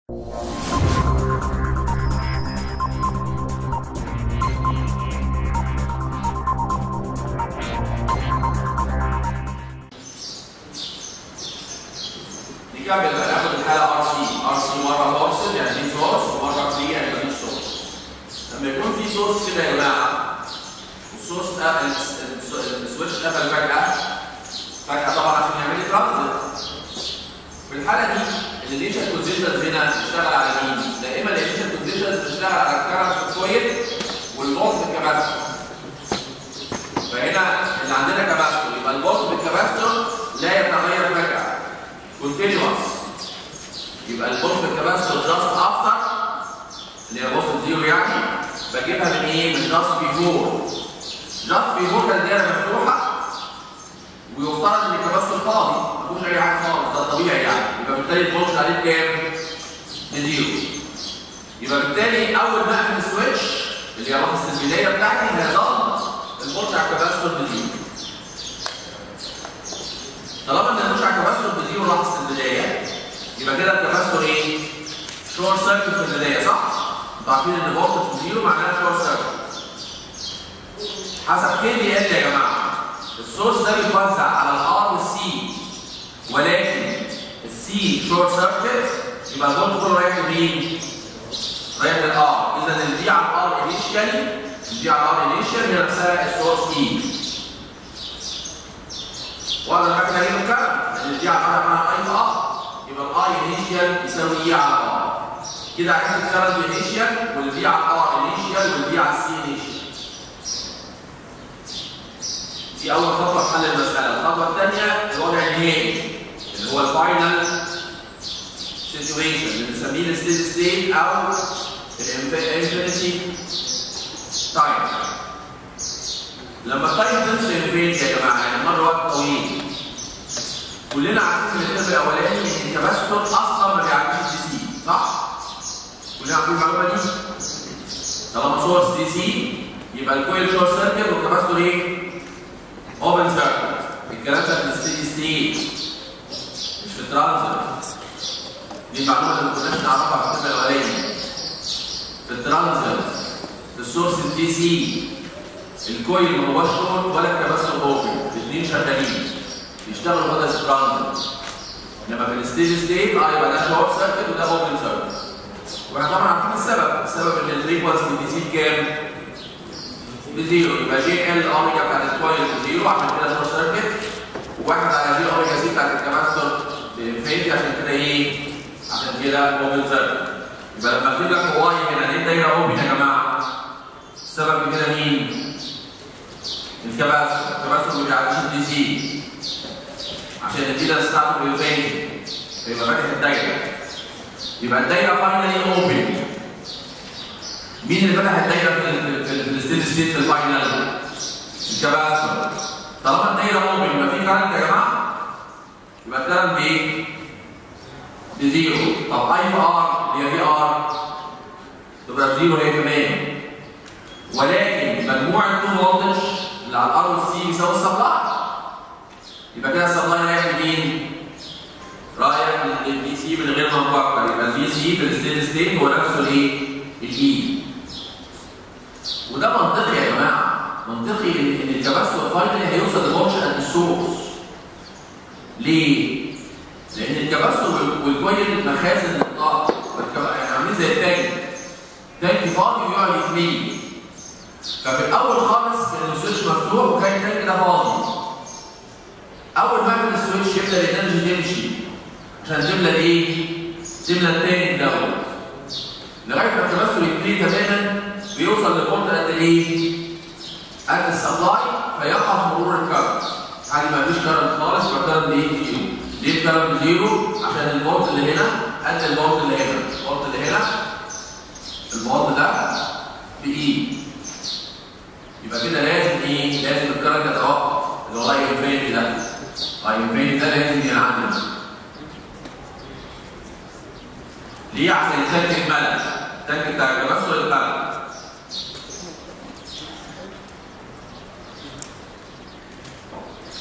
نكمل بقى ناخد الحاله ار سي ار سي مره فاصل يعني في سورس ومره فري يعني مفيش سورس لما يكون في سورس كده يا جماعه والسورس ده السويتش قفل فجاه فجاه طبعا عشان يعمل لي ترانزيت في الحاله دي الانيشال كونديشنز هنا بتشتغل على مين؟ دائما الانيشال كونديشنز بتشتغل على الكرنت كويل والفولت بالكباستور فهنا اللي عندنا كباستور يبقى الفولت بالكباستور لا يتغير فجاه كونتينوس يبقى الفولت بالكباستور جاست افتر اللي هي فولت زيرو يعني بجيبها من ايه؟ من جاست بيفور جاست بيفور كانت دايره مفتوحه ويفترض ان الكباستور فاضي ما فيهوش اي حاجه خالص ده الطبيعي يعني يبقى بالتالي الفولت عليه بكام؟ بزيرو يبقى بالتالي اول ما اقفل السويتش اللي هي لحظه البدايه بتاعتي هيظل الفولت على الكباستور بزيرو طالما ان الفولت على الكباستور بزيرو لحظه البدايه يبقى كده الكباستور ايه؟ شورت سيركت في البدايه صح؟ انتوا عارفين ان فولت بزيرو معناها شورت سيركت حسب كي دي ال يا جماعه السورس ده بيتوزع على الار والسي ولكن السي شورت سيركت يبقى الفولت كله رايح لمين؟ رايح للار اذا الفي على الار انيشيالي الفي على الار انيشيال هي نفسها السورس اي واقدر اجيب اجيب الكرنت لان الفي على الار معناها اي في ار يبقى الاي انيشيال يساوي اي على ار كده عرفت الكرنت انيشيال والفي على الار انيشيال والفي على السي انيشيال دي اول خطوه في حل المساله الخطوه الثانيه الوضع النهائي اللي هو الفاينل سيتويشن اللي بنسميه الستيد ستيت او الانفينيتي تايم لما التايم تنسى انفينيتي يا جماعه يعني مر وقت طويل كلنا عارفين في الترم الاولاني ان الكباستور اصلا ما بيعديش دي سي صح؟ كلنا عارفين المعلومه دي؟ طالما سورس دي سي يبقى الكويل شورت سيركت والكباستور ايه؟ اوبن سيركت الكلام ده في الستيدي ستيت مش في الترانزيت دي المعلومه اللي ما كناش نعرفها في الترم الاولاني في الترانزيت في السورس الدي سي الكويل ما هوش شورت ولا الكباستور اوبن الاثنين شغالين بيشتغلوا بدل الترانزيت انما في الستيدي ستيت اه يبقى ده شورت سيركت وده اوبن سيركت واحنا طبعا عارفين السبب السبب ان الفريكونسي دي سي بكام؟ بزيرو يبقى جي ال اوميجا بتاعت الكويل بزيرو عشان كده شورت سيركت وواحد على جي اوميجا سي بتاعت الكباستور بانفينيتي عشان كده ايه؟ عشان كده اوبن سيركت يبقى لما اكتب لك واي هنا ليه دايره اوبن يا جماعه؟ السبب في كده مين؟ الكباستور الكباستور ما بيعديش الدي سي عشان الديلر بتاعته بانفينيتي فيبقى فاتح الدايره يبقى الدايره فاينلي اوبن مين اللي فتح الدايره في في في الستيد ستيت في الفاينل؟ الكباستور طالما الدايره اوبن يبقى في كارنت يا جماعه يبقى الكارنت بايه؟ بزيرو طب اي في ار اللي هي في ار تبقى بزيرو هي كمان ولكن مجموع التو فولتج اللي على الار والسي بيساوي السبلاي يبقى كده السبلاي رايح لمين؟ رايح للدي سي من غير ما نفكر يبقى الدي سي في الستيد ستيت هو نفسه الايه؟ الاي وده منطقي يا جماعه منطقي ان ان الكباستور فاينلي هيوصل لمنشأ السورس ليه؟ لان الكباستور والكويل مخازن للطاقه يعني عاملين زي التانك تانك فاضي ويقعد يتملي ففي الاول خالص كان السويتش مفتوح وكان التانك ده فاضي اول ما اعمل السويتش يبدا الانرجي تمشي عشان تملى الايه؟ تملى التانك دوت لغايه ما التمثل يبتدي تماما بيوصل لفولت قد ايه؟ قد السبلاي فيقف مرور الكرنت عادي ما فيش كرنت خالص يبقى الكرنت ايه؟ زيرو ليه الكرنت زيرو؟ عشان الفولت اللي هنا قد الفولت اللي هنا الفولت اللي هنا الفولت ده باي يبقى كده لازم ايه؟ لازم الكرنت يتوقف اللي هو اي انفينيتي ده اي انفينيتي ده لازم ينعدم ليه؟ عشان التانك اتملى التانك بتاع الكباستور اتملى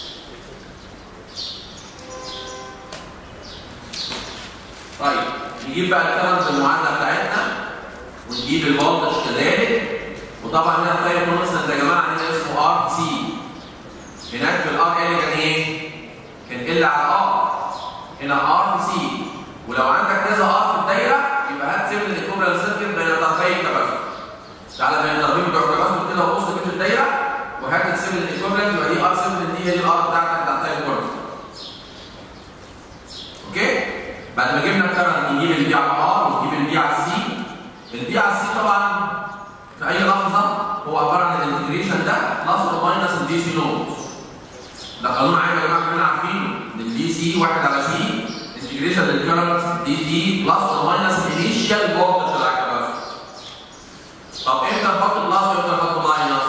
طيب ونجيب بقى الكرنت المعادله بتاعتنا ونجيب الفولتج كذلك وطبعا هنا التايم كونستنت يا جماعه هنا اسمه ار سي هناك في الار ال كان ايه؟ كان ال على ار هنا ار في سي ولو عندك كذا ار في الدايره يبقى هات سيفن الايكوبلال سيركت بين طرفي الكباسيتور تعالى بين الطرفين بتوع الكباسيتور كده وبص كده في الدايره وهات السيفن الايكوبلال يبقى دي ار 7 دي هي دي الار بتاعتك بتاع التايم كونستنت اوكي؟ بعد ما جبنا الكرنت نجيب البي على ار ونجيب البي على السي البي على السي طبعا في اي لحظه هو عباره عن الانتجريشن ده بلس اور ماينس الدي سي نوت ده قانون عام يا جماعه كلنا عارفينه ان الدي سي واحد على سي انتجريشن للكرنت دي دي بلس اور ماينس الانيشال فولتج بتاع الكباسيتور طب امتى نحط بلس وامتى نحط ماينس؟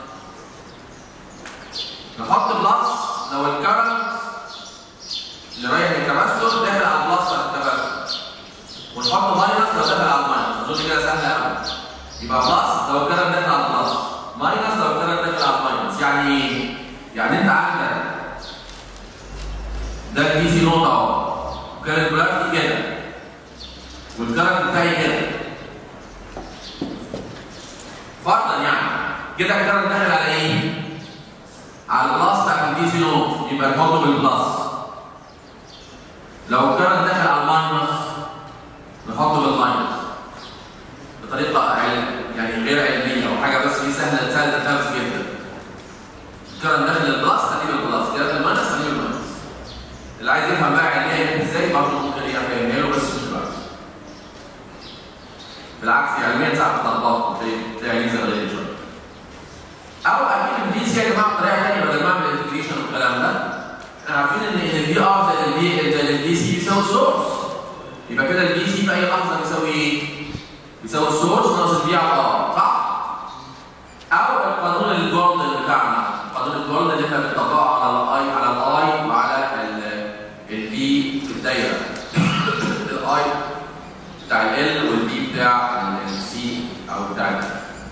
نحط بلس لو الكرنت اللي رايح للكباسيتور داخل على البلس بتاع الكباسيتور ونحط ماينس لو داخل على الماينس اظن كده سهله قوي يبقى بلس لو الكلام داخل على البلس ماينس لو الكلام داخل على الماينس يعني ايه؟ يعني انت عندك ده الدي سي نقطه اهو وكان البولاريتي كده والكرنت بتاعي كده فرضا يعني كده الكرنت داخل على ايه؟ على البلس بتاع الدي سي نوت يبقى نحطه بالبلس لو الكرنت داخل على الماينس نحطه بالماينس بطريقه علم يعني غير علميه او حاجه بس دي سهله سهله تنفذ جدا الكرنت داخل البلس خليه بالبلس كده داخل الماينس خليه بالماينس اللي عايز يفهم بقى علميا ازاي برضه ممكن يفهمها له بس مش دلوقتي بالعكس هي علميا ساعات بتلخبط تلاقي ميزه غير شويه او اكيد الفي سي يا جماعه بطريقه ثانيه بدل ما اعمل انتجريشن والكلام ده احنا عارفين ان الفي ار زائد الفي زائد الفي سي بيساوي السورس يبقى كده الفي سي في اي لحظه بيساوي ايه؟ بيساوي السورس ناقص الفي على ار صح؟ او القانون الجولدن بتاعنا قانون الجولدن اللي احنا بنطبقه على الاي على الاي وعلى الفي في الدايره الاي بتاع ال والفي بتاع السي او بتاع ال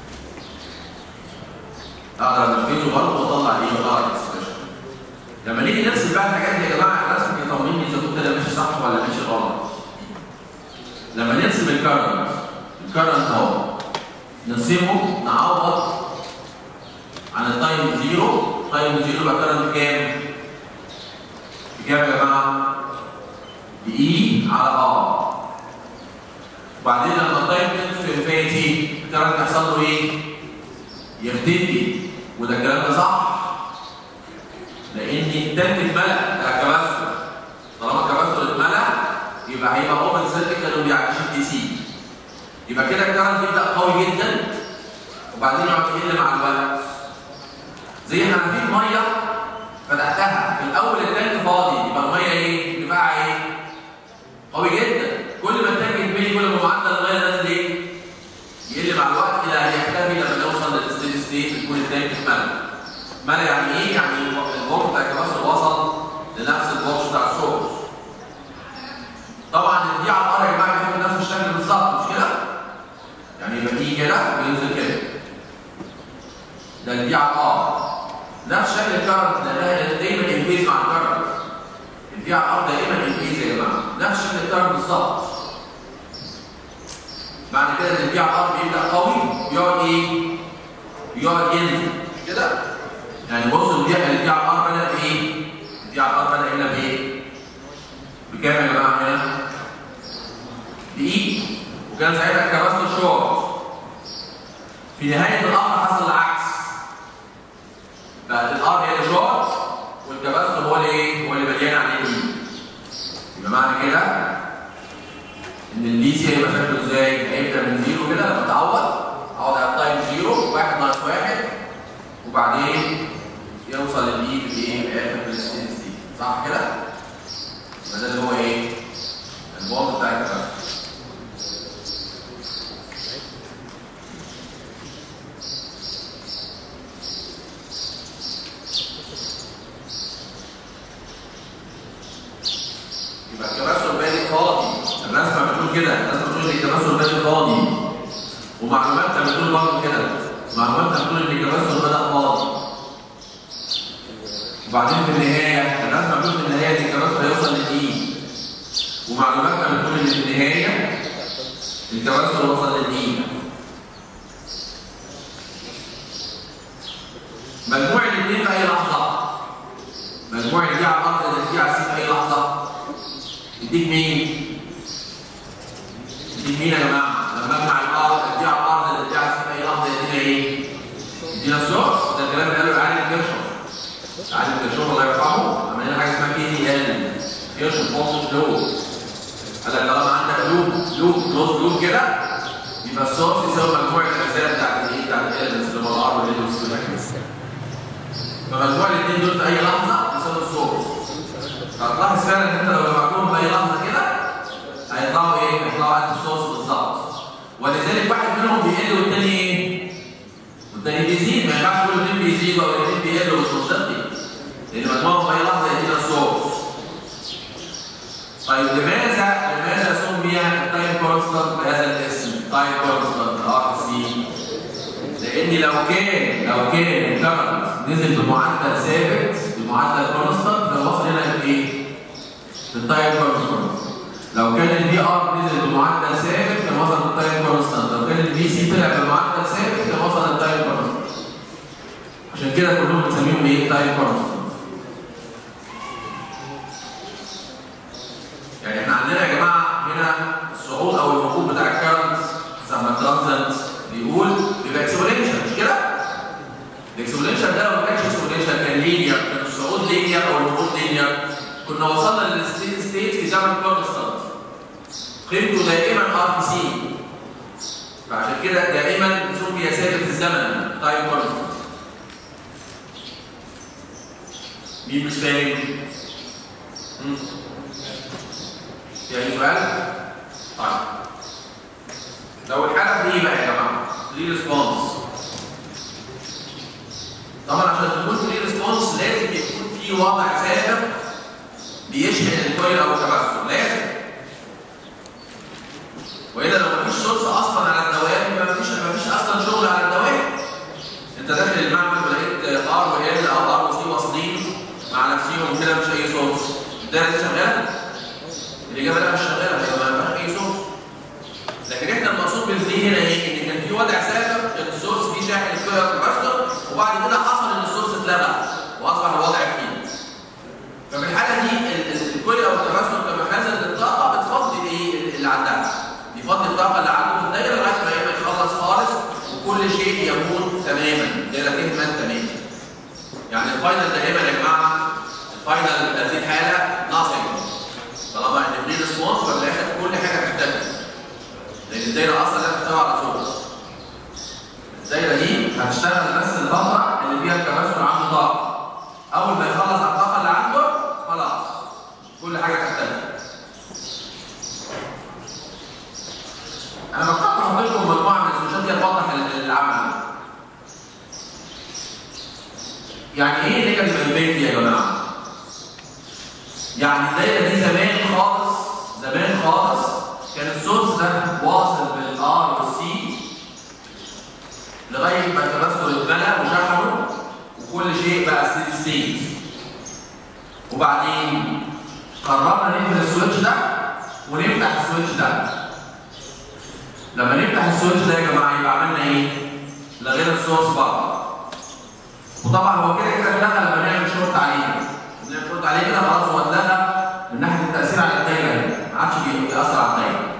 اقدر انفذه برضه واطلع ايه واطلع الاكسبريشن لما نيجي نرسم بقى الحاجات دي يا جماعه الرسم بيطمني اذا كنت انا ماشي صح ولا ماشي غلط لما نرسم الكرنت الكرنت اهو نرسمه نعوض عن التايم زيرو تايم زيرو يبقى كرنت كام؟ بكام يا جماعه؟ بإي على ار وبعدين لما التايم تنسو انفينيتي الكرنت يحصل له ايه؟ يختفي وده الكلام ده صح لان التانك اتملى بتاع الكباسيتور طالما الكباسيتور اتملى يبقى هيبقى اوبن سيركت وما بيعديش الدي سي يبقى كده الكرنت يبدا قوي جدا وبعدين يقعد يقل مع الوقت زي ما في ميه فتحتها في الاول التانك فاضي يبقى الميه ايه؟ دفاعها ايه؟ قوي جدا كل ما التانك يتملي كل ما معدل الميه نازل ايه؟ يقل مع الوقت الى ان يختفي لما نوصل للستيدي ستيت يكون التانك اتملى. ملى يعني ايه؟ يعني الفولت بتاع الكباسيتور وصل لنفس الفولت بتاع السورس. طبعا دي على الار يا جماعه بيكون نفس الشكل بالظبط مش كده؟ يعني يبقى دي كده وينزل كده. ده اللي دي على الار. نفس شكل الكرنت لانها دايما انفيز مع الكرنت. الفي على الار دائما انفيز يا جماعه. نفس شكل الكرنت بالظبط. معنى كده ان البي على الارض بيبدا قوي بيقعد ايه؟ بيقعد ينزل مش كده؟ يعني بصوا البي البي على الارض بدا بايه؟ البي على الارض بدا هنا بايه؟ بكام يا جماعه هنا؟ بايه؟ وكان ساعتها الكباستور شورت في نهايه الامر حصل العكس بقت الار هي اللي شورت والكباستور هو اللي ايه؟ هو اللي مليان عليه ايه؟ يبقى معنى كده ان الدي سي هيبقى شكله ازاي؟ هيبدا من زيرو كده لما تعوض اقعد على التايم زيرو واحد ناقص واحد وبعدين يوصل للبي في الايه؟ في الاخر في الستين ستيت صح كده؟ يبقى ده اللي هو ايه؟ الفولت بتاع الكلام يبقى الكباسور بادئ فاضي الرسمه بتقول كده الرسمه بتقول ان الكباسور بادئ فاضي ومعلوماتنا بتقول برضه كده معلوماتنا بتقول ان الكباسور بدا فاضي وبعدين في النهايه الرسمه بتقول في النهايه ان الكباسور هيوصل للاي ومعلوماتنا بتقول ان في النهايه الكباستور وصل للدي مجموع الاثنين في اي لحظه مجموع الدي على الارض اللي دي على السي في اي لحظه يديك مين؟ يديك مين يا جماعه؟ لما اجمع الارض دي على الارض اللي دي على السي في اي لحظه يدينا ايه؟ يدينا السورس ده الكلام اللي قاله عالم كيرشوف عالم كيرشوف الله يرحمه عمل لنا حاجه اسمها كي دي ال كيرشوف فولتج لو قال لك طالما عندك لوب لوب كلوز لوب كده يبقى السورس يساوي مجموع الاجزاء بتاعت الايه بتاعت الالمنتس اللي هو الار والليدوس فمجموع الاثنين دول في اي لحظه يساوي السورس هتلاحظ فعلا ان انت لو جمعتهم في اي لحظه كده هيطلعوا ايه؟ هيطلعوا قد السورس بالظبط ولذلك واحد منهم بيقل والتاني ايه؟ والتاني بيزيد ما ينفعش كل اثنين بيزيدوا او الاثنين بيقلوا مش منطقي لان مجموعهم في اي لحظه يدينا السورس طيب لماذا لماذا سمي التايم كونستانت بهذا الاسم؟ تايم كونستانت ار سي لان لو كان لو كان الكرنت نزل بمعدل ثابت بمعدل كونستانت كان وصل هنا لايه؟ للتايم كونستانت لو كان الفي ار نزل بمعدل ثابت كان وصل للتايم كونستانت لو كان الفي سي طلع بمعدل ثابت كان وصل للتايم كونستانت عشان كده كلهم بنسميهم ايه؟ تايم كونستانت يعني احنا عندنا يا جماعه هنا الصعود او الهبوط بتاع الكرنت زي ما الترانزنت بيقول بيبقى اكسبوننشال مش كده؟ الاكسبوننشال ده لو ما كانش اكسبوننشال كان لينير كان الصعود لينير او الهبوط لينير كنا وصلنا للستيت ستيت في زمن كونستانت قيمته دائما ار في سي فعشان كده دائما سمي ثابت الزمن تايم كونستانت مين مش فاهم؟ في اي سؤال؟ طيب لو الحاله دي بقى يا جماعه فري ريسبونس طبعا عشان تكون فري ريسبونس لازم يكون في وضع ثابت بيشحن الكويل او التبثر لازم والا لو مفيش سورس اصلا على الدوام يبقى مفيش مفيش اصلا شغل على الدوام انت داخل المعمل ولقيت ار وال او ار وسي واصلين مع نفسهم كده مش اي سورس الدايره دي شغاله الاجابه لا مش شغاله هيبقى ما ينفعش اي سورس لكن احنا المقصود بالفري هنا ايه؟ ان كان في وضع ثابت السورس فيه شاحن الكويل كاباستور وبعد كده حصل ان السورس اتلغى واصبح الوضع فري ففي الحاله دي الكويل او الكاباستور كمخازن للطاقه بتفضي ايه اللي عندها بيفضي الطاقه اللي عنده في الدايره لغايه ما يخلص خالص وكل شيء يموت تماما الدايره تهمل تماما يعني الفاينل دائما يا جماعه الفاينل في هذه الحاله ناصر طالما ان في ريسبونس في الاخر كل حاجه تختفي لان الدايره اصلا لا تحتوي على سورس الدايره دي هتشتغل بس الفتره اللي فيها الكباستور عنده طاقه اول ما يخلص على الطاقه اللي عنده خلاص كل حاجه تختفي انا فكرت احط لكم مجموعه من السوشيال دي توضح العمل يعني ايه نيجاتيف انفينيتي يا جماعه؟ يعني الدايره دي زمان خالص زمان خالص كان السورس ده واصل بالار والسي لغايه ما التبثر اتملى وشحنه وكل شيء بقى ستيدي ستيت وبعدين قررنا نقفل السويتش ده ونفتح السويتش ده لما نفتح السويتش ده يا جماعه يبقى عملنا ايه؟ لغينا السورس بره وطبعا هو كده كده اتلغى لما نعمل شورت عليه نعمل شورت عليه كده خلاص هو اتلغى من ناحيه التاثير على الدايره ما عادش بيأثر على الدايره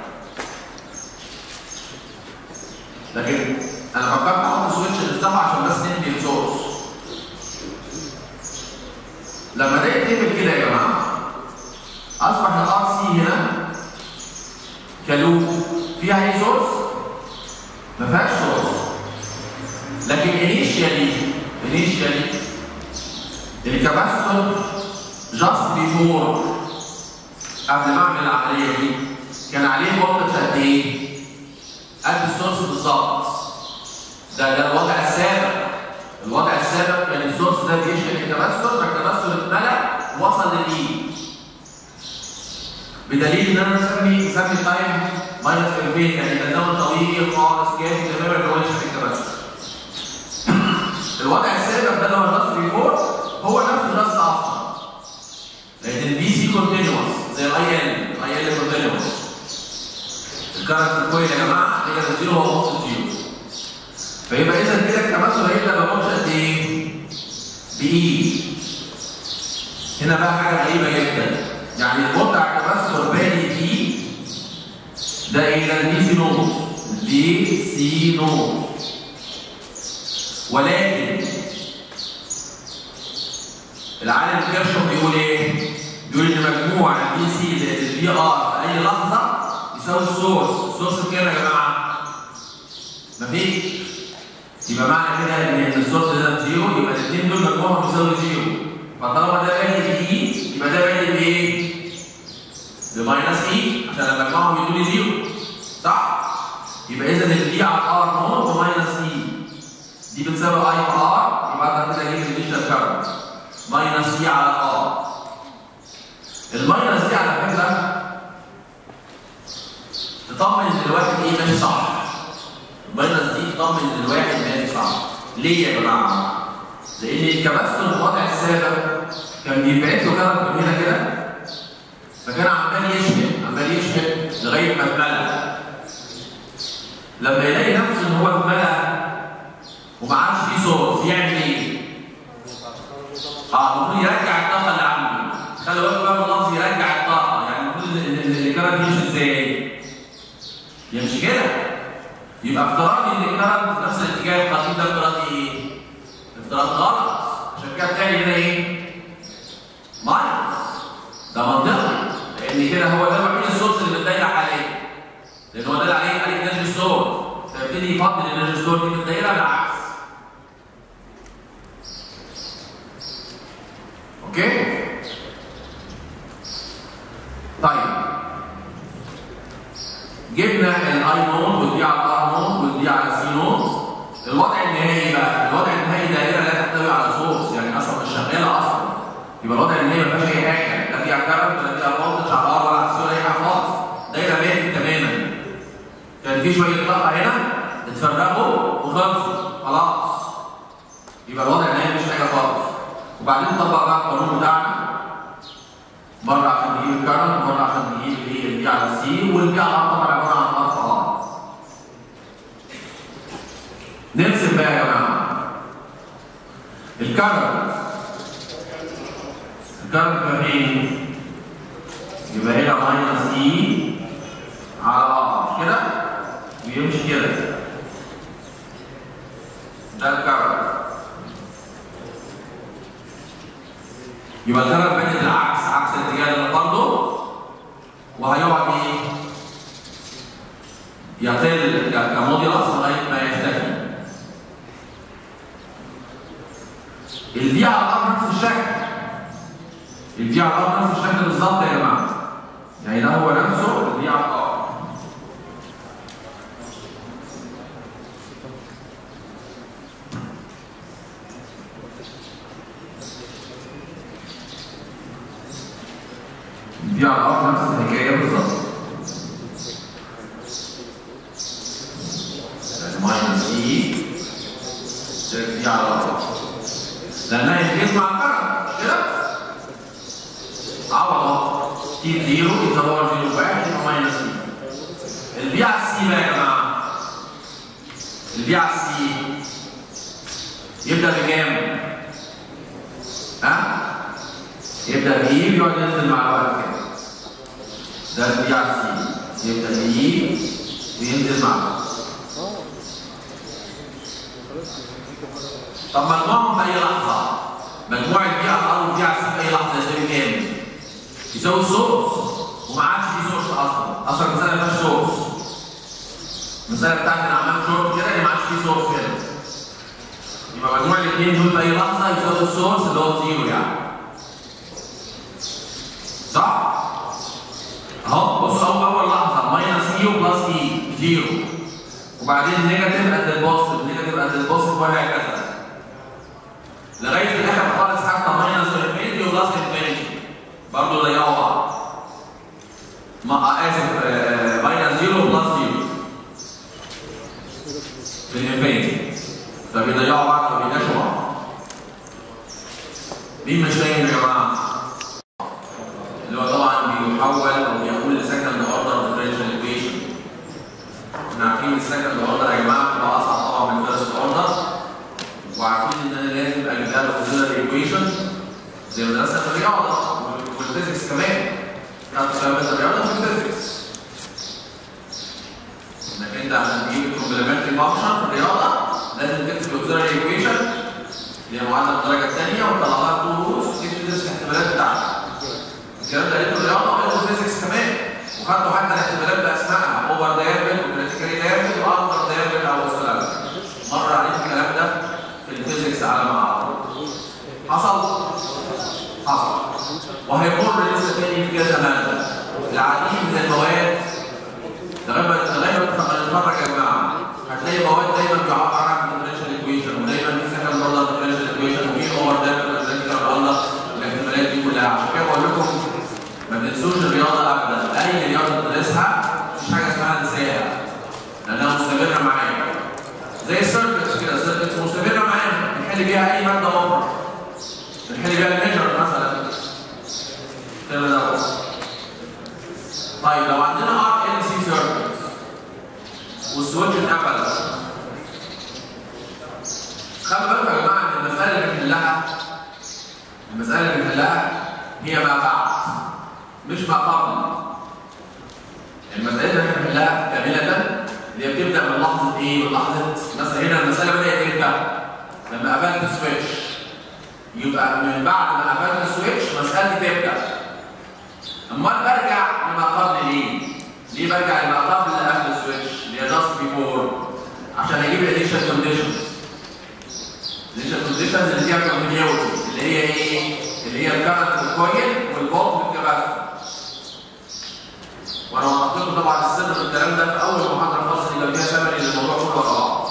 لكن انا فكرت احط سويتش نفتحه عشان بس ننهي السورس لما ده يتقفل كده يا جماعه اصبح الار سي هنا كلوب فيها اي سورس؟ ما فيهاش سورس لكن انيشيالي انيشيالي الكباستور جاست بيفور قبل ما اعمل العمليه دي كان عليه فولتج قد ايه؟ قد السورس بالظبط ده ده الوضع السابق الوضع السابق كان السورس ده بيشحن الكباستور فالكباستور اتملى وصل للاي بدليل ان انا مسمي مسمي التايم ماينس 2000 يعني ده زمن طويل خالص كافي تماما ان هو يشحن الكباستور الوضع السابق ده اللي هو الراس بيفور هو نفس الراس اصلا لان الفي سي كونتينوس زي الاي ال الاي ال الكرنت في الكويل يا جماعه هي زيرو هو نص زيرو فيبقى اذا كده التماثل هيبدا بموجة قد ايه؟ باي هنا بقى حاجه غريبه جدا يعني الوضع التماثل بادي بي ده ايه ده الدي سي نوت دي سي نوت ولكن العالم كيرشوف بيقول ايه؟ بيقول ان مجموع الدي سي زائد الفي ار في اي لحظه يساوي السورس، السورس كام يا جماعه؟ مفيش يبقى معنى كده ان السورس ده زيرو يبقى الاثنين دول مجموعهم يساوي زيرو فطالما ده بادئ باي يبقى ده بادئ بايه؟ بماينس اي عشان لما اجمعهم يدوني زيرو صح؟ يبقى اذا الفي على ار نوت بماينس اي دي بتساوي اي في ار يبقى اقدر كده اجيب الانيشال كارنت ماينس اي على ار الماينس دي على فكره تطمن ان الواحد ايه ماشي صح الماينس دي تطمن ان الواحد ماشي صح ليه يا جماعه؟ لان الكباستور في الوضع السابق كان بيبعت له كارنت من هنا كده فكان عمال يشحن عمال يشحن لغايه ما اتملى لما يلاقي نفسه ان هو اتملى وما عادش فيه صوت يعمل ايه؟ اه المفروض يرجع الطاقه اللي عنده خلي بالك بقى من اللفظ يرجع الطاقه يعني المفروض اللي كانت يمشي ازاي؟ يمشي كده يبقى افتراض ان الكرنت في نفس الاتجاه القديم ده افتراض ايه؟ افتراض غلط عشان كده تلاقي هنا ايه؟ ماينس ده منطقي لان كده هو ده الوحيد السورس اللي بتضيق عليه لان هو ده عليه عليه انرجي ستور فيبتدي يفضل الانرجي ستور دي بالدايره بالعكس اوكي طيب جبنا الاي نوت والدي على الار نوت والدي على السي نوت الوضع النهائي بقى الوضع النهائي دائره لا تحتوي على سورس يعني اصلا مش شغاله اصلا يبقى الوضع النهائي ما فيهاش اي حاجه لا فيها كارنت ولا فيها فولتج على الار ولا على السي ولا اي حاجه خالص دايره بيت تماما كان في شويه طاقه هنا اتفرقوا وخلصوا خلاص يبقى الوضع النهائي مش حاجه خالص وبعدين نطبق بقى القانون بتاعنا مره عشان نجيب الكارنت مره عشان نجيب الايه البي على السي والبي على الار طبعا عباره عن ار في ار نرسم بقى يا جماعه الكارنت الكارنت ما بين يبقى هنا ماينس اي على ار كده ويمشي كده ده الكارنت يبقى الكارنت بين العكس عكس الاتجاه اللي برضه وهيقعد ايه؟ يطل كموديلس لغايه ما يختفي الفي على الارض نفس الشكل الفي على الارض نفس الشكل بالظبط يا جماعه يعني ده هو نفسه الفي على الارض الفي على الارض نفس الحكايه بالظبط ماينس اي في على الارض لانها يتجمع مع الكرنت كده عوض اهو تي 0 اذا باور 0 1 يبقى ماينس اي البي على السي بقى يا جماعه البي على السي يبدا بكام؟ ها؟ يبدا باي بيقعد ينزل مع الوقت كده ده البي على السي يبدا باي وينزل مع الوقت طب مجموعهم في اي لحظه مجموع البي على الارض والبي على السي في اي لحظه يساوي كام؟ يساوي سورس وما عادش في سورس اصلا اصلا المساله ما فيهاش سورس المساله بتاعتي انا عملت شورت كده اللي ما عادش في سورس كده يبقى مجموع الاثنين دول في اي لحظه يساوي السورس اللي هو زيرو يعني صح؟ اهو بص اهو اول لحظه ماينس اي وبلس اي زيرو وبعدين نيجاتيف قد البوزيتيف نيجاتيف قد البوزيتيف وهكذا لغايه في الاخر خالص حتى ماينس انفينيتي وبلس انفينيتي برضه ضيعوا بعض ما اسف ماينس زيرو وبلس زيرو في الانفينيتي فبيضيعوا بعض وبيناقشوا بعض مين مش فاهم يا جماعه؟ اللي هو طبعا بيحول او بيقول لسكند اوردر ديفرنشال ايكويشن واحنا عارفين السكند اوردر يا جماعه بتبقى اصعب طبعا من الفيرست اوردر وعارفين ان انا لازم اجيب لها الاوكسيلري ايكويشن زي ما درسنا في الرياضه والفيزيكس كمان خدت سبب الرياضه والفيزيكس انك انت عشان تجيب الكومبلمنتري فانكشن في الرياضه لازم تكتب الاوكسيلري ايكويشن اللي هي معادله الدرجه الثانيه وتطلع لها تو روتس وتكتب تدرس الاحتمالات بتاعتها الكلام ده قلته الرياضه وقلته الفيزيكس كمان وخدتوا حتى الاحتمالات باسمائها اوفر دايربل وكريتيكالي دايربل واندر دايربل او اوسلال مر عليكم الكلام ده في الفيزيكس على ما اعتقد حصل؟ حصل وهيمر لسه تاني في كذا ماده العديد من المواد لغايه ما لغايه ما نتفرج يا جماعه هتلاقي مواد دايما بيعبر عنها بالديفرنشال ايكويشن ودايما في سكند اوردر ديفرنشال ايكويشن وفي اوفر دايربل كريتيكال اوردر الاحتمالات دي كلها عشان كده بقول لكم ما تنسوش الرياضه ابدا اي رياضه تدرسها مفيش حاجه اسمها انساها لانها مستمره معايا زي السيركتس كده السيركتس مستمره معانا بنحل بيها اي ماده اخرى بنحل بيها الميجر مثلا كده دوت طيب لو عندنا ار ال سي سيركت والسويتش اتقفل خلي بالكم يا جماعه ان المساله اللي بنحلها المساله اللي بنحلها هي ما بعد مش ما قبل المسألة اللي احنا بنحلها كاملة اللي هي بتبدأ من لحظة ايه؟ من لحظة مثلا هنا المسألة بدأت امتى؟ لما قفلت السويتش يبقى من بعد ما قفلت السويتش مسألتي تبدأ أمال برجع لما قبل ليه؟ ليه برجع لما قبل قفل السويتش اللي هي جاست بيفور عشان اجيب الانيشال كونديشنز الانيشال كونديشنز اللي فيها كونتينيوتي اللي هي ايه؟ اللي هي الكرنت الكويل والفولت بالكباستور وانا وضحت لكم طبعا السر في الكلام ده في اول محاضره خالص اللي فيها سمري للموضوع كله ورا بعض.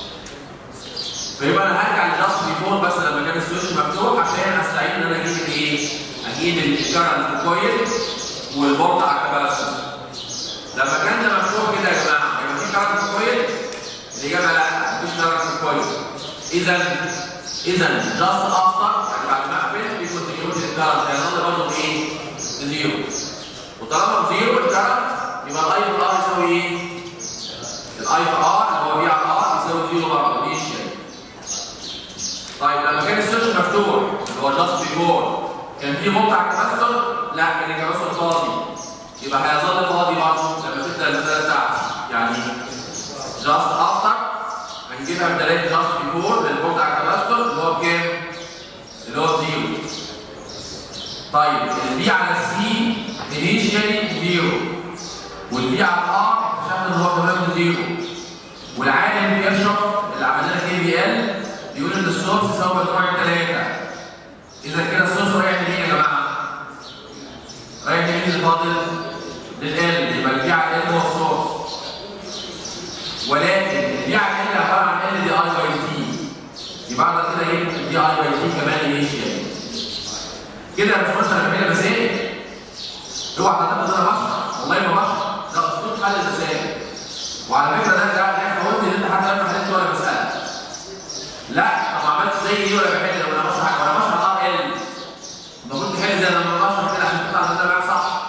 فيبقى انا هرجع لجاست بيفور بس لما كان السويتش مفتوح عشان استعين ان انا اجيب الايه؟ اجيب الكرنت الكويل والفولت على الكباستور. لما كان ده مفتوح كده يا جماعه يبقى في كرنت كويل؟ الاجابه لا مفيش كرنت كويل. اذا اذا جاست افتر يعني بعد ما قفلت في كونتينيوتي الكرنت هيظل برضه ايه؟ زيرو. وطالما زيرو الكرنت يبقى الاي في ار يساوي ايه؟ الاي في ار اللي هو في على ار يساوي زيرو برضه دي شيء. طيب لما كان السيرش مفتوح اللي هو جاست بيفور كان في فولت على الكباستور؟ لا كان الكباستور فاضي. يبقى هيظل فاضي برضه لما تبدا المساله بتاعتي يعني جاست افتر هنجيبها بدلاله جاست بيفور للفولت على الكباستور اللي هو بكام؟ اللي هو زيرو. طيب البي على السي انيشيالي زيرو والبي على الار اكتشفنا ان هو كمان زيرو والعالم بيشرح اللي عمل لنا كي بي ال بيقول ان السورس يساوي مجموع الثلاثه اذا كده السورس رايح لمين يا جماعه؟ رايح لمين اللي فاضل؟ للال يبقى البي على ال هو السورس ولكن البي على ال عباره عن ال دي اي باي تي يبقى اقدر كده ايه الدي اي باي تي كمان انيشيالي كده مش مثلا بنعمل مسائل اوعى تعتقد انا بشرح والله ما بشرح ده اسلوب حل المسائل وعلى فكره ده ده ده فوت ان انت حتى لما حليت ولا مساله لا طب ما عملتش زي دي ولا بحل لو انا بشرح وانا بشرح ار ال المفروض تحل زي لما بشرح كده عشان تطلع المساله معاك صح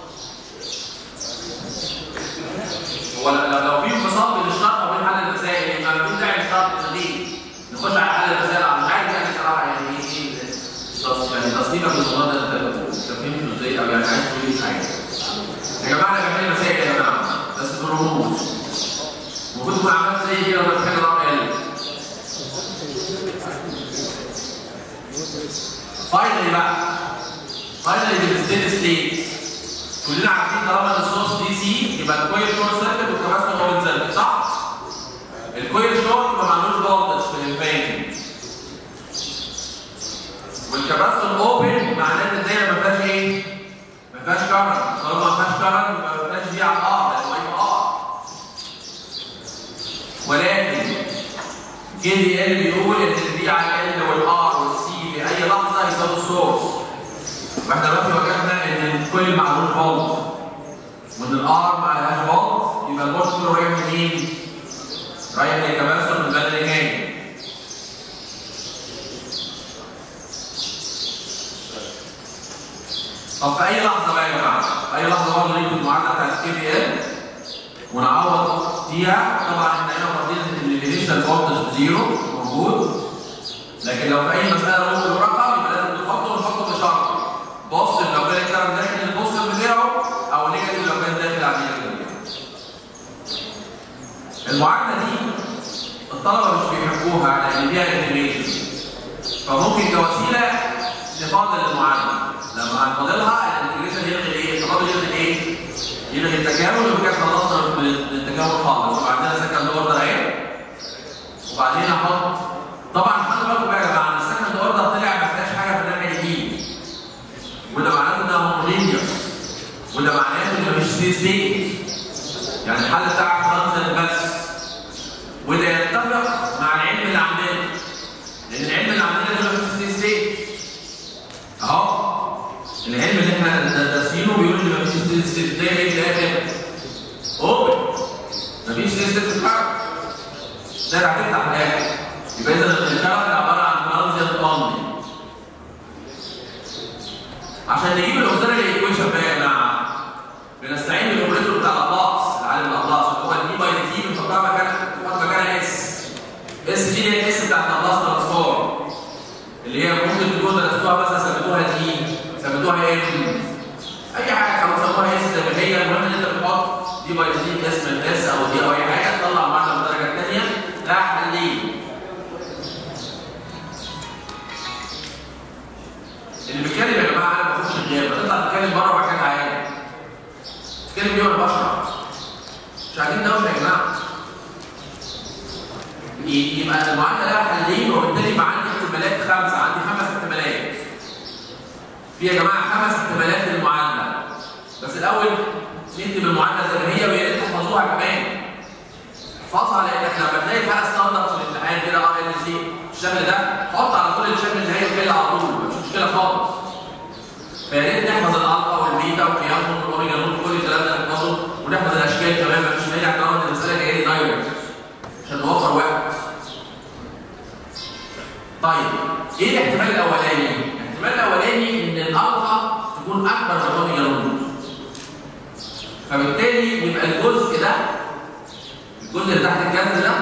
هو لو لو في انفصال بين الشرح وبين حل المسائل يبقى مفيش داعي للشرح الجديد نخش على حل المسائل مش عارف يعني صراحه يعني ايه يعني تصنيفك للموضوع ده انت فهمته ازاي او يعني عايز تقول ايه حاجه يا جماعه انا بحل مسائل يا جماعه بس برموز المفروض تكون عملت زي كده لما تحل الار ال فاينلي بقى فاينلي بالستيت ستيت كلنا عارفين طالما السورس دي سي يبقى الكويل شورت سيركت والكباستور اوبن سيركت صح؟ الكويل شورت يبقى معلوش فولتج في الانفاني والكباستور اوبن معناه ان الدايره ما فيهاش ايه؟ ما فيهاش كارنت طالما ما فيهاش كارنت يبقى ما فيهاش دي على الار لان ما ار ولكن كي دي ال بيقول ان الدي على ال والار والسي في اي لحظه يساوي السورس واحنا دلوقتي وجدنا ان الكويل معلوش فولت وان الار ما عليهاش فولت يبقى الفولت كله رايح لمين؟ رايح للكباستور في البدل النهائي طب في اي لحظه بقى يا جماعه في اي لحظه برضه نيجي المعادله بتاعت كي بي ال ونعوض فيها طبعا احنا هنا واخدين ان الانيشال فولتج زيرو موجود لكن لو في اي مساله ممكن رقم يبقى لازم تحطه ونحطه بشرط بوزيتيف لو كان الكلام داخل البوزيتيف بتاعه او نيجاتيف لو كان داخل على النيجاتيف المعادله دي الطلبه مش بيحبوها لان فيها انتجريشن فممكن كوسيله نفاضل المعادله لما هنفاضلها الانتجريشن يلغي ايه؟ التفاضل يلغي ايه؟ يلغي التكامل ويبقى كده خلصنا من التكامل خالص وبعدين سكند اوردر اهي وبعدين احط طبعا خلي بالكم بقى يا جماعه ان السكند اوردر طلع ما فيهاش حاجه في الناحيه اليمين وده معناته انها هوموجينيوس وده معناته ان مفيش ستي ستيت يعني الحل بتاعك ترانزيت بس وده يتفق مع العلم اللي عندنا لان العلم اللي عندنا ده مفيش ستي ستيت اهو العلم اللي احنا دارسينه بيقول ان مفيش ستي ستيت ده ايه في الاخر؟ اوبن مفيش ستي ستيت في الحركه ده اللي هتفتح في الاخر يبقى اذا الكاركتر عباره عن ترانزيت اونلي عشان نجيب الاوكسيلري ايكويشن بقى يا جماعه بنستعين بالاوبريتور بتاع لابلاس العالم لابلاس اللي هو الدي باي تي بنحطها مكان بنحط مكانها اس اس دي اللي هي الاس بتاعت لابلاس ترانسفورم اللي هي ممكن تكون درستوها مثلا سميتوها دي سميتوها ام اي حاجه كانوا سموها اس زي ما هي المهم ان انت بتحط دي باي تي اسم الاس او دي او اي حاجه تطلع معادله من الدرجه الثانيه لها حلين اللي بيتكلم يا جماعه انا ما بخش الغياب بتطلع تتكلم بره وبعد كده عادي تتكلم ليه وانا بشرح مش عايزين دوشه يا جماعه يبقى المعادله لها حلين وبالتالي يبقى عندي احتمالات خمسه عندي خمس احتمالات في يا جماعه خمس احتمالات للمعادله بس الاول نكتب المعادله زي ما هي ويا ريت تحفظوها كمان احفظها لانك لما تلاقي حاجه ستاندرد في الامتحان كده ار ان سي الشكل ده حط على طول الشكل اللي هي وحل على طول مش مشكله خالص فيا ريت نحفظ الالفا والبيتا وقيامهم والاوميجا نوت كل الكلام ده نحفظه ونحفظ الاشكال كمان مفيش مانع طالما ان المساله جايه لي دايركت عشان نوفر وقت طيب ايه الاحتمال الاولاني؟ الاحتمال الاولاني ان الالفا تكون اكبر من الاوميجا نوت فبالتالي يبقى الجزء ده الجزء اللي تحت الكسر ده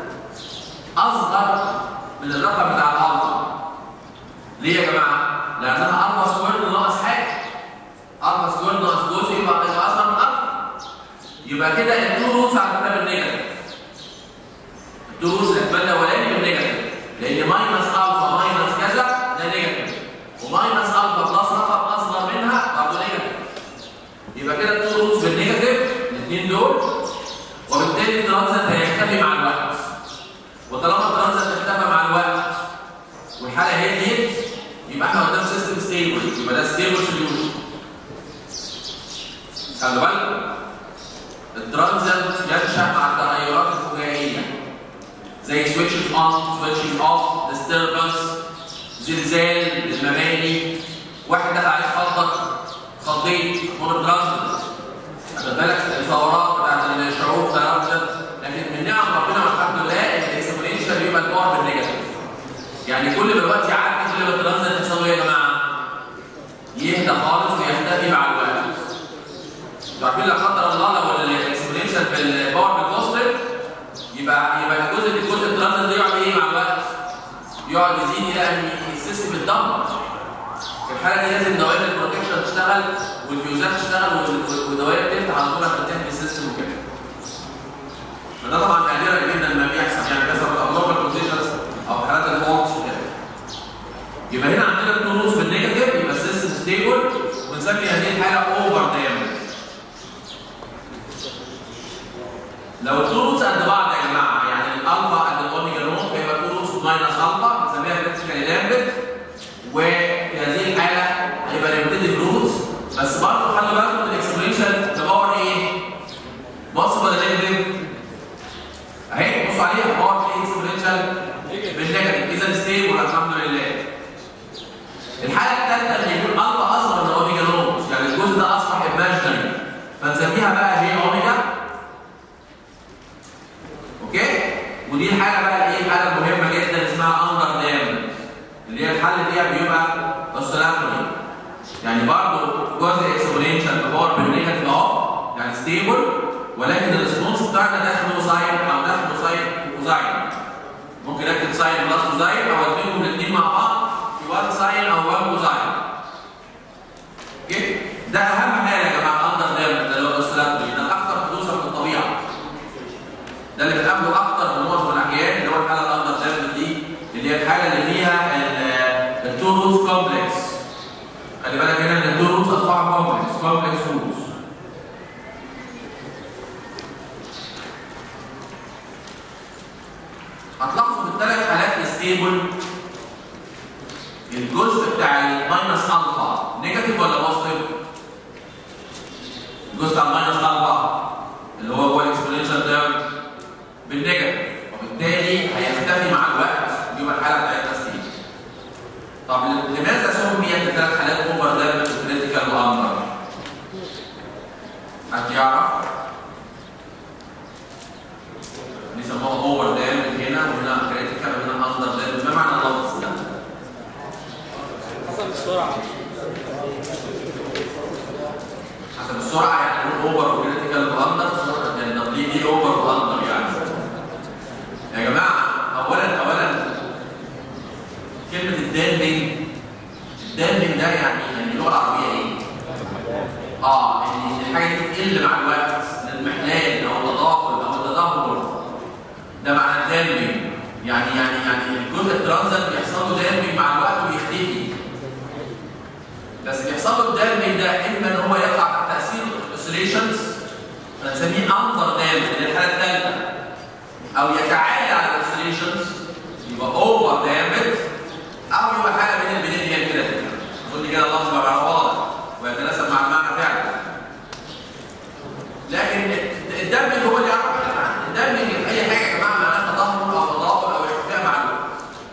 اصغر من الرقم بتاع الالفا ليه يا جماعه؟ لانها الفا سكوير ناقص حاجه الفا سكوير ناقص جزء يبقى يبقى اصغر من الفا يبقى كده التو روتس على فكره بالنيجاتيف التو روتس الاحتمال الاولاني بالنيجاتيف لان ماينس الفا ماينس كذا ده نيجاتيف وماينس الفا بلس رقم اصغر منها برضه نيجاتيف يبقى كده التو روتس بالنيجاتيف الاثنين دول وبالتالي الترانزيت هيختفي مع الوقت وطالما الترانزيت اختفى مع الوقت والحاله هديت يبقى احنا قدام سيستم ستيبل يبقى ده ستيبل سوليوشن خلي بالكم الترانزيت ينشا مع التغيرات الفجائيه زي سويتشنج اون سويتشنج اوف ديستربنس زلزال المباني واحد دخل عليك خضك خضيت هون الترانزيت خد بالك الثورات بتاعت الشعوب ترانزيت لكن من نعم ربنا والحمد لله ان الاكسبوننشال بيبقى الباور بالنيجاتيف يعني كل ما الوقت يعدي كل ما الترانزيت يحصل ايه يا جماعه؟ يهدى خالص ويختفي مع الوقت. انتوا عارفين لا قدر الله لو الاكسبوننشال بالباور بالبوزيتيف يبقى يبقى الجزء الجزء الترانزيت ده يقعد ايه مع الوقت؟ يقعد يزيد الى ان السيستم يتدمر. في الحاله دي لازم دوائر البروتكشن تشتغل والفيوزات تشتغل والدوائر تفتح على طول عشان تحمي السيستم وكده. فده طبعا نادرا جدا ما بيحصل يعني بيحصل في الابنورمال كونديشنز او في حالات الفولتس وكده. يبقى هنا عندنا التونوس بالنيجاتيف يبقى السيستم ستيبل ونسمي هذه الحاله اوفر دامج. لو التونوس قد بعض يا جماعه يعني الالفا قد الاوميجا نوت هيبقى التونوس ماينس الفا بنسميها كريتيكالي دامج وفي هذه الحاله هيبقى ريبيتيف روتس بس برضه خلي بالكم الاكسبريشن تبور ايه؟ بص ولا نيجاتيف؟ اهي بصوا عليها باور ايه اكسبريشن بالنيجاتيف اذا ستيبل الحمد لله. الحاله الثالثه ان يكون الفا اصغر من اوميجا نوت يعني الجزء ده اصبح ايماجينري فنسميها بقى جي اوميجا اوكي؟ ودي الحاله بقى ايه الحاله المهمه جدا اسمها اندر دام اللي هي الحل فيها بيبقى اوسيلاتوري يعني برضه جزء اكسبوننشال باور بالنيجاتيف اهو يعني ستيبل ولكن الريسبونس بتاعنا داخل كوزاين او داخل كوزاين كوزاين ممكن اكتب ساين بلس كوزاين او اكتبهم الاثنين مع بعض في 1 ساين او 1 كوزاين اوكي ده اهم حاجه يا جماعه الاندر ديرم ده اللي هو الاوسيلاتوري ده الاكثر حدوثا في الطبيعه ده اللي بنقابله اكتر في معظم الاحيان اللي هو الحاله الاندر ديرم دي اللي هي الحاله اللي فيها التو روت كومبلكس خلي بالك هنا ان التو روت اصبحوا كومبلكس كومبلكس روتس هتلاحظوا في الثلاث حالات ستيبل الجزء بتاع الماينس الفا نيجاتيف ولا بوزيتيف؟ الجزء بتاع الماينس الفا اللي هو هو الاكسبوننشال تيرم بالنيجاتيف وبالتالي هيختفي مع الوقت يبقى الحاله بتاعتنا ستيبل. طب لماذا سميت الثلاث حالات اوفر دايمنت وكريتيكال واندر؟ حد يعرف؟ بيسموها اوفر دايمنت هنا وهنا كريتيكال وهنا اندر دايمنت ما معنى اللفظ ده؟ حسب السرعة حسب السرعه يعني نقول اوفر وكريتيكال واندر يعني طب ليه ليه اوفر واندر يعني؟ يا جماعه اولا اولا كلمه الدامبنج الدامبنج ده يعني يعني اللغه العربيه ايه؟ اه ان الحاجه دي تقل مع الوقت المحلال او التضافر او التدهور ده معنى الدامبنج يعني يعني يعني الجزء الترانزنت بيحصل له دامبنج مع الوقت وبيختفي بس بيحصل له الدامج ده اما ان هو يقع تحت تاثير الاوسيليشنز فنسميه اندر دامج اللي هي الحاله الثالثه او يتعالى على الاوسيليشنز يبقى اوفر دامج او يبقى حاله بين البنين هي كده اظن كده اللفظ بقى واضح ويتناسب مع المعنى فعلا لكن الدمج هو اللي يعرف الدمج اي حاجه يا جماعه معناها تدهور او تضاؤل او اختفاء مع الوقت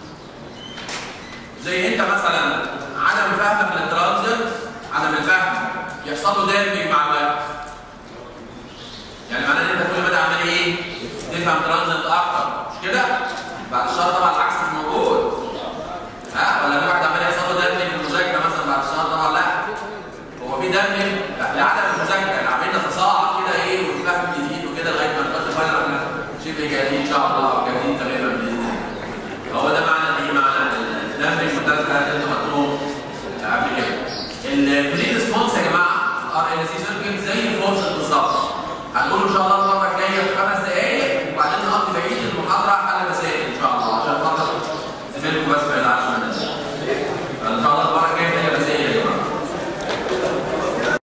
زي انت مثلا عدم فهمك للترانزيت عدم الفهم يحصل له دامج مع الوقت يعني معناه ان انت كل ما عمال ايه تفهم ترانزيت اكتر مش كده بعد الشهر طبعا العكس مش موجود ها ولا في واحد عمال يحصل له دامج في المذاكره مثلا بعد الشهر طبعا لا هو في دامج لعدم المذاكره يعني عمالين نتصاعد كده ايه والفهم جديد وكده لغايه ما نخش فاينل احنا شبه جاهزين ان شاء الله او جاهزين تماما باذن الله هو ده معنى ايه معنى الدمج والثلاث حالات اللي انتوا خدتوهم قبل كده. الفري ريسبونس يا جماعه ار ال سي سيركت زي الفورس بالظبط. هنقول ان شاء الله المره الجايه في خمس دقائق وبعدين نقضي بقيه المحاضره حل